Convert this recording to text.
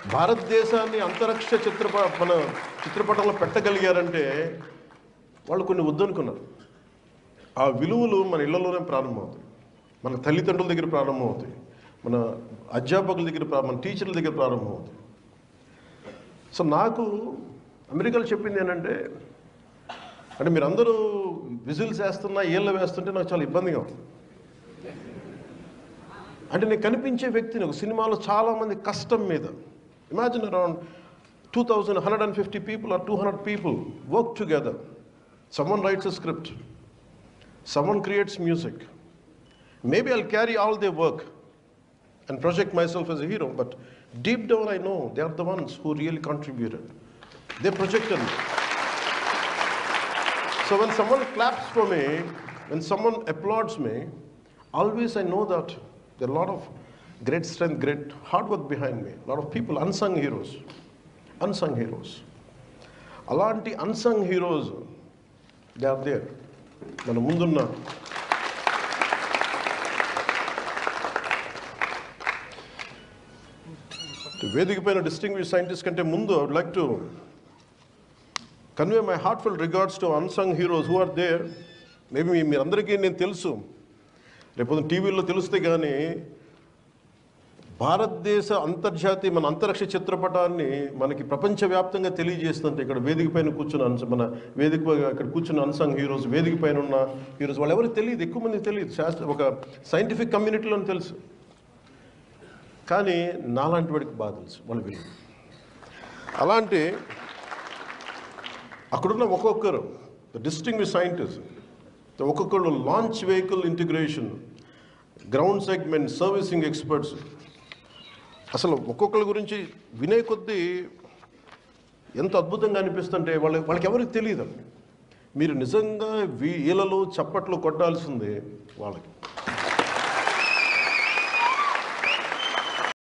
భారతదేశాన్ని అంతరిక్ష చిత్రప మన చిత్రపటంలో పెట్టగలిగారంటే వాళ్ళు కొన్ని వద్దనుకున్నారు ఆ విలువలు మన ఇళ్లలోనే ప్రారంభమవుతాయి మన తల్లిదండ్రుల దగ్గర ప్రారంభమవుతాయి మన అధ్యాపకుల దగ్గర ప్రా- మన టీచర్ల దగ్గర ప్రారంభమవుతాయి సో నాకు అమెరికాలో చెప్పింది ఏంటంటే అంటే మీరందరూ విజిల్స్ వేస్తున్నా ఏళ్ళు వేస్తుంటే నాకు చాలా ఇబ్బందిగా ఉంది అంటే నేను కనిపించే వ్యక్తిని ఒక సినిమాలో చాలామంది కష్టం మీద imagine around two thousand hundred and fifty people or two hundred people work together someone writes a script someone creates music maybe I'll carry all the work and project myself as a hero, but deep down I know they are the ones who really contributed. They projected me. So when someone claps for me, when someone applauds me, always I know that there are a lot of great strength, great hard work behind me. A lot of people, unsung heroes. Unsung heroes. అలాంటి unsung heroes they are there మన ముందున్న వేదిక పైన distinguish scientist కంటే ముందు I would like to convey my heartful regards to unsung heroes who are there maybe మీ మీరందరికీ నేను తెలుసు రేపు టీవీలో తెలిస్తే కానీ భారతదేశ అంతర్జాతీయ మన అంతరిక్ష చిత్రపటాన్ని మనకి ప్రపంచవ్యాప్తంగా తెలియజేస్తుంటే ఇక్కడ వేదిక పైన కూర్చున్న అంశ మన వేదిక పై- ఇక్కడ కూర్చున్న అన్సంగ్ హీరోస్ వేదిక పైన ఉన్న హీరోస్ వాళ్ళు ఎవరికి తెలియదు ఎక్కువ మందికి తెలియదు శాస్త్ర ఒక సైంటిఫిక్ కమ్యూనిటీలో తెలుసు కానీ నాలాంటి వాడికి బాగా తెలుసు వాళ్ళ విలువ అలాంటి అక్కడున్న ఒక్కొక్కరు డిస్టింగ్విష్ సైంటిస్ట్ ఒక్కొక్కరు launch vehicle integration ground segment servicing experts అసలు ఒక్కొక్కరి గురించి వినే కొద్దీ ఎంత అద్భుతంగా అనిపిస్తుంటే వాళ్ళ వాళ్ళకి ఎవరికి తెలియదు మీరు నిజంగా వీళ్ళలో చప్పట్లు కొట్టాల్సిందే వాళ్ళకి